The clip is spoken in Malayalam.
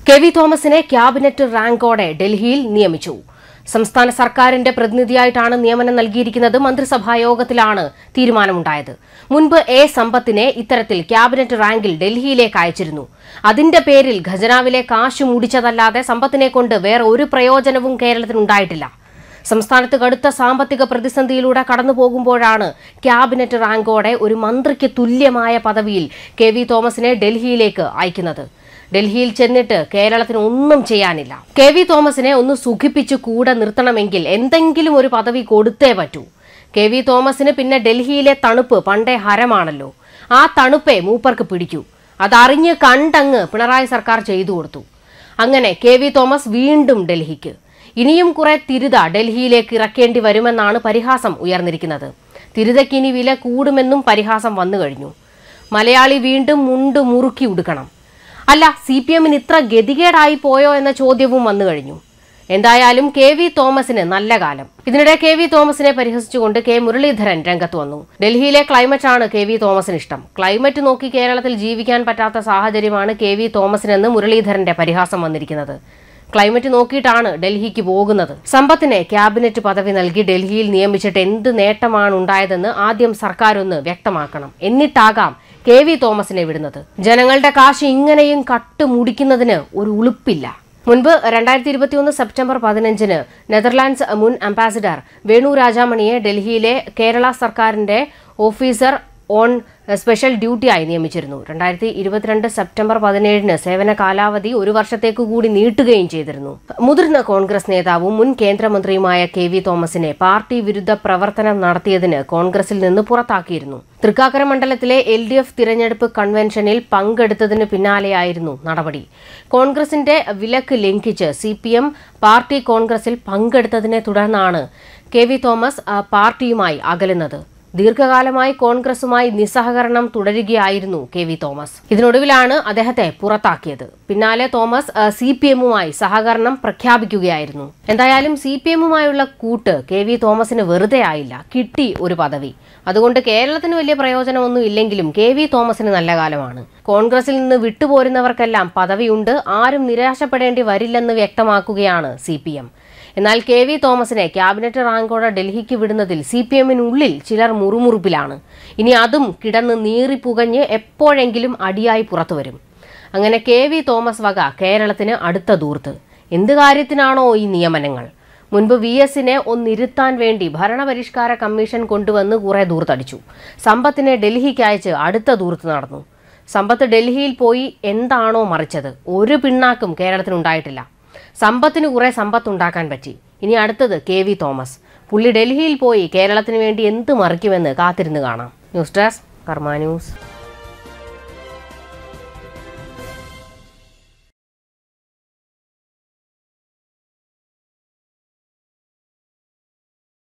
കെ വി തോമസിനെ ക്യാബിനറ്റ് റാങ്കോടെ ഡൽഹിയിൽ നിയമിച്ചു സംസ്ഥാന സർക്കാരിന്റെ പ്രതിനിധിയായിട്ടാണ് നിയമനം നൽകിയിരിക്കുന്നത് മന്ത്രിസഭാ യോഗത്തിലാണ് തീരുമാനമുണ്ടായത് മുൻപ് എ സമ്പത്തിനെ ഇത്തരത്തിൽ ക്യാബിനറ്റ് റാങ്കിൽ ഡൽഹിയിലേക്ക് അയച്ചിരുന്നു അതിന്റെ പേരിൽ ഖജനാവിലെ കാശ് മുടിച്ചതല്ലാതെ സമ്പത്തിനെ കൊണ്ട് വേറെ ഒരു പ്രയോജനവും കേരളത്തിനുണ്ടായിട്ടില്ല സംസ്ഥാനത്ത് കടുത്ത സാമ്പത്തിക പ്രതിസന്ധിയിലൂടെ കടന്നു പോകുമ്പോഴാണ് ക്യാബിനറ്റ് റാങ്കോടെ ഒരു മന്ത്രിക്ക് തുല്യമായ പദവിയിൽ കെ വി തോമസിനെ ഡൽഹിയിലേക്ക് അയക്കുന്നത് ഡൽഹിയിൽ ചെന്നിട്ട് കേരളത്തിന് ഒന്നും ചെയ്യാനില്ല കെ വി തോമസിനെ ഒന്ന് സുഖിപ്പിച്ച് കൂടെ നിർത്തണമെങ്കിൽ എന്തെങ്കിലും ഒരു പദവി കൊടുത്തേ പറ്റൂ കെ വി തോമസിന് പിന്നെ ഡൽഹിയിലെ തണുപ്പ് പണ്ടേ ഹരമാണല്ലോ ആ തണുപ്പേ മൂപ്പർക്ക് പിടിക്കൂ അതറിഞ്ഞ് കണ്ടങ്ങ് പിണറായി സർക്കാർ ചെയ്തു കൊടുത്തു അങ്ങനെ കെ വി തോമസ് വീണ്ടും ഡൽഹിക്ക് ഇനിയും കുറെ തിരുത ഡൽഹിയിലേക്ക് ഇറക്കേണ്ടി വരുമെന്നാണ് പരിഹാസം ഉയർന്നിരിക്കുന്നത് തിരുതയ്ക്ക് ഇനി വില കൂടുമെന്നും പരിഹാസം വന്നു കഴിഞ്ഞു മലയാളി വീണ്ടും മുണ്ട് മുറുക്കി ഉടുക്കണം അല്ല സി പി എമ്മിന് ഇത്ര ഗതികേടായി പോയോ എന്ന ചോദ്യവും വന്നു കഴിഞ്ഞു എന്തായാലും കെ വി തോമസിന് നല്ല കാലം ഇതിനിടെ കെ വി തോമസിനെ പരിഹസിച്ചുകൊണ്ട് കെ മുരളീധരൻ രംഗത്ത് വന്നു ഡൽഹിയിലെ ക്ലൈമറ്റാണ് കെ വി തോമസിന് ഇഷ്ടം ക്ലൈമറ്റ് നോക്കി കേരളത്തിൽ ജീവിക്കാൻ പറ്റാത്ത സാഹചര്യമാണ് കെ വി തോമസിനെന്ന് മുരളീധരന്റെ പരിഹാസം വന്നിരിക്കുന്നത് ക്ലൈമറ്റ് നോക്കിയിട്ടാണ് ഡൽഹിക്ക് പോകുന്നത് സമ്പത്തിനെ ക്യാബിനറ്റ് പദവി നൽകി ഡൽഹിയിൽ നിയമിച്ചിട്ട് എന്ത് നേട്ടമാണ് ഉണ്ടായതെന്ന് ആദ്യം സർക്കാർ ഒന്ന് വ്യക്തമാക്കണം എന്നിട്ടാകാം കെ വി തോമസിനെ വിടുന്നത് ജനങ്ങളുടെ കാശ് ഇങ്ങനെയും കട്ടുമുടിക്കുന്നതിന് ഒരു ഉളുപ്പില്ല മുൻപ് രണ്ടായിരത്തി ഇരുപത്തിയൊന്ന് സെപ്റ്റംബർ പതിനഞ്ചിന് നെതർലാൻഡ്സ് മുൻ അംബാസിഡർ വേണു രാജാമണിയെ ഡൽഹിയിലെ കേരള സർക്കാരിന്റെ ഓഫീസർ ഓൺ സ്പെഷ്യൽ ഡ്യൂട്ടിയായി നിയമിച്ചിരുന്നു രണ്ടായിരത്തി ഇരുപത്തിരണ്ട് സെപ്റ്റംബർ പതിനേഴിന് സേവന കാലാവധി ഒരു വർഷത്തേക്ക് കൂടി നീട്ടുകയും ചെയ്തിരുന്നു മുതിർന്ന കോൺഗ്രസ് നേതാവും മുൻ കേന്ദ്രമന്ത്രിയുമായ കെ വി തോമസിനെ പാർട്ടി വിരുദ്ധ പ്രവർത്തനം നടത്തിയതിന് കോൺഗ്രസിൽ നിന്ന് പുറത്താക്കിയിരുന്നു തൃക്കാക്കര മണ്ഡലത്തിലെ എൽ ഡി എഫ് തിരഞ്ഞെടുപ്പ് കൺവെൻഷനിൽ പങ്കെടുത്തതിന് പിന്നാലെയായിരുന്നു നടപടി കോൺഗ്രസിന്റെ വിലക്ക് ലംഘിച്ച് സി പി എം പാർട്ടി കോൺഗ്രസിൽ പങ്കെടുത്തതിനെ തുടർന്നാണ് കെ വി തോമസ് ആ, പാർട്ടിയുമായി അകലുന്നത് ദീർഘകാലമായി കോൺഗ്രസുമായി നിസ്സഹകരണം തുടരുകയായിരുന്നു കെ വി തോമസ് ഇതിനൊടുവിലാണ് അദ്ദേഹത്തെ പുറത്താക്കിയത് പിന്നാലെ തോമസ് സി പി എമ്മുമായി സഹകരണം പ്രഖ്യാപിക്കുകയായിരുന്നു എന്തായാലും സി പി എമ്മുമായുള്ള കൂട്ട് കെ വി തോമസിന് വെറുതെ ആയില്ല കിട്ടി ഒരു പദവി അതുകൊണ്ട് കേരളത്തിന് വലിയ പ്രയോജനമൊന്നും ഇല്ലെങ്കിലും കെ വി തോമസിന് നല്ല കാലമാണ് കോൺഗ്രസിൽ നിന്ന് വിട്ടുപോരുന്നവർക്കെല്ലാം പദവിയുണ്ട് ആരും നിരാശപ്പെടേണ്ടി വരില്ലെന്ന് വ്യക്തമാക്കുകയാണ് സി പി എം എന്നാൽ കെ വി തോമസിനെ ക്യാബിനറ്റ് റാങ്കോടെ ഡൽഹിക്ക് വിടുന്നതിൽ സി പി എമ്മിനുള്ളിൽ ചിലർ മുറുമുറുപ്പിലാണ് ഇനി അതും കിടന്ന് നീറിപ്പുകഞ്ഞ് എപ്പോഴെങ്കിലും അടിയായി പുറത്തുവരും അങ്ങനെ കെ വി തോമസ് വക കേരളത്തിന് അടുത്ത ദൂർത്ത് എന്ത് കാര്യത്തിനാണോ ഈ നിയമനങ്ങൾ മുൻപ് വി എസിനെ ഒന്നിരുത്താൻ വേണ്ടി ഭരണപരിഷ്കാര കമ്മീഷൻ കൊണ്ടുവന്ന് കുറെ ദൂർത്തടിച്ചു സമ്പത്തിനെ ഡൽഹിക്ക് അയച്ച് അടുത്ത ദൂർത്ത് നടന്നു സമ്പത്ത് ഡൽഹിയിൽ പോയി എന്താണോ മറിച്ചത് ഒരു പിണ്ണാക്കും കേരളത്തിനുണ്ടായിട്ടില്ല സമ്പത്തിന് കുറെ സമ്പത്ത് ഉണ്ടാക്കാൻ പറ്റി ഇനി അടുത്തത് കെ വി തോമസ് പുള്ളി ഡൽഹിയിൽ പോയി കേരളത്തിന് വേണ്ടി എന്ത് മറിക്കുമെന്ന് കാത്തിരുന്ന് കാണാം ന്യൂസ് ഡെസ്ക് കർമ്മ ന്യൂസ്